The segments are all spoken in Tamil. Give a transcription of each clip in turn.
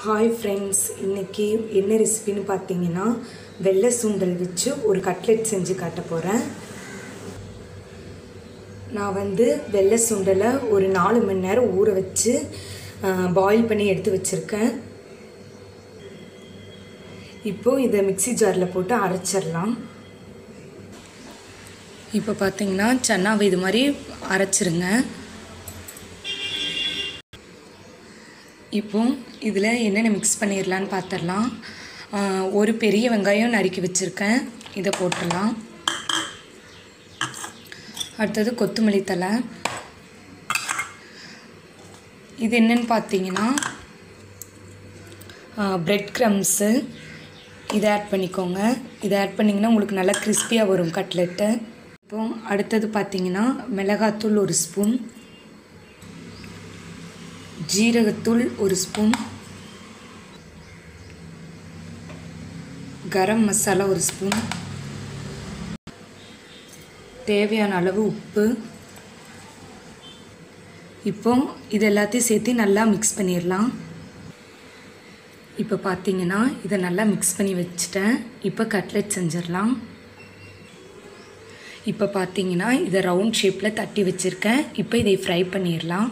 ஹாய் ஃப்ரெண்ட்ஸ் இன்றைக்கி என்ன ரெசிபின்னு பார்த்தீங்கன்னா வெள்ளை சுண்டல் வச்சு ஒரு கட்லெட் செஞ்சு காட்ட போகிறேன் நான் வந்து வெள்ளை சுண்டலை ஒரு நாலு மணி நேரம் ஊற வச்சு பாயில் பண்ணி எடுத்து வச்சுருக்கேன் இப்போது இதை மிக்ஸி ஜாரில் போட்டு அரைச்சிடலாம் இப்போ பார்த்தீங்கன்னா சன்னாவை இது மாதிரி அரைச்சிருங்க இப்போ இதில் என்னென்ன மிக்ஸ் பண்ணிடலான்னு பார்த்துடலாம் ஒரு பெரிய வெங்காயம் நறுக்கி வச்சுருக்கேன் இதை போட்டுடலாம் அடுத்தது கொத்தமல்லி தலை இது என்னன்னு பார்த்தீங்கன்னா ப்ரெட் க்ரம்ஸு இதை ஆட் பண்ணிக்கோங்க இதை ஆட் பண்ணிங்கன்னா உங்களுக்கு நல்லா கிறிஸ்பியாக வரும் கட்லெட்டு இப்போ அடுத்தது பார்த்தீங்கன்னா மிளகாத்தூள் ஒரு ஸ்பூன் ஜீரகத்தூள் ஒரு ஸ்பூன் கரம் மசாலா ஒரு ஸ்பூன் தேவையான அளவு உப்பு இப்போ இது எல்லாத்தையும் சேர்த்து நல்லா மிக்ஸ் பண்ணிடலாம் இப்போ பார்த்தீங்கன்னா இதை நல்லா மிக்ஸ் பண்ணி வச்சுட்டேன் இப்போ கட்லெட் செஞ்சிடலாம் இப்போ பார்த்தீங்கன்னா இதை ரவுண்ட் ஷேப்பில் தட்டி வச்சுருக்கேன் இப்போ இதை ஃப்ரை பண்ணிடலாம்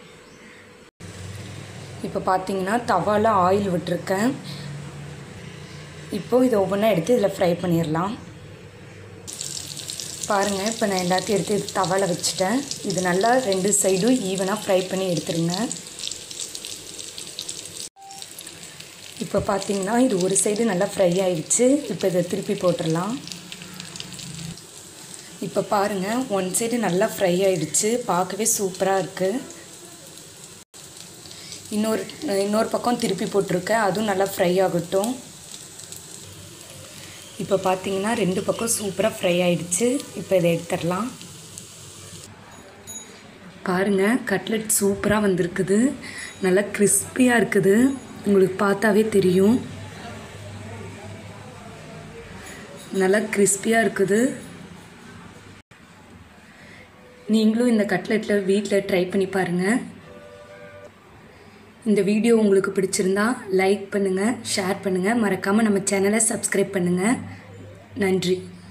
இப்போ பார்த்தீங்கன்னா தவாவில் ஆயில் விட்டுருக்கேன் இப்போது இதை ஒவ்வொன்றா எடுத்து இதில் ஃப்ரை பண்ணிடலாம் பாருங்கள் இப்போ நான் எல்லாத்தையும் எடுத்து இது தவாவில் வச்சுட்டேன் இது நல்லா ரெண்டு சைடும் ஈவனாக ஃப்ரை பண்ணி எடுத்துருங்க இப்போ பார்த்தீங்கன்னா இது ஒரு சைடு நல்லா ஃப்ரை ஆயிடுச்சு இப்போ இதை திருப்பி போட்டுடலாம் இப்போ பாருங்கள் ஒன் சைடு நல்லா ஃப்ரை ஆயிடுச்சு பார்க்கவே சூப்பராக இருக்குது இன்னொரு இன்னொரு பக்கம் திருப்பி போட்டிருக்கேன் அதுவும் நல்லா ஃப்ரை ஆகட்டும் இப்போ பார்த்தீங்கன்னா ரெண்டு பக்கம் சூப்பராக ஃப்ரை ஆகிடுச்சு இப்போ இதை எடுத்துடலாம் பாருங்கள் கட்லெட் சூப்பராக வந்திருக்குது நல்லா கிறிஸ்பியாக இருக்குது உங்களுக்கு பார்த்தாவே தெரியும் நல்லா கிறிஸ்பியாக இருக்குது நீங்களும் இந்த கட்லெட்டில் வீட்டில் ட்ரை பண்ணி பாருங்கள் இந்த வீடியோ உங்களுக்கு பிடிச்சிருந்தா லைக் பண்ணுங்கள் ஷேர் பண்ணுங்கள் மறக்காமல் நம்ம சேனலை சப்ஸ்கிரைப் பண்ணுங்கள் நன்றி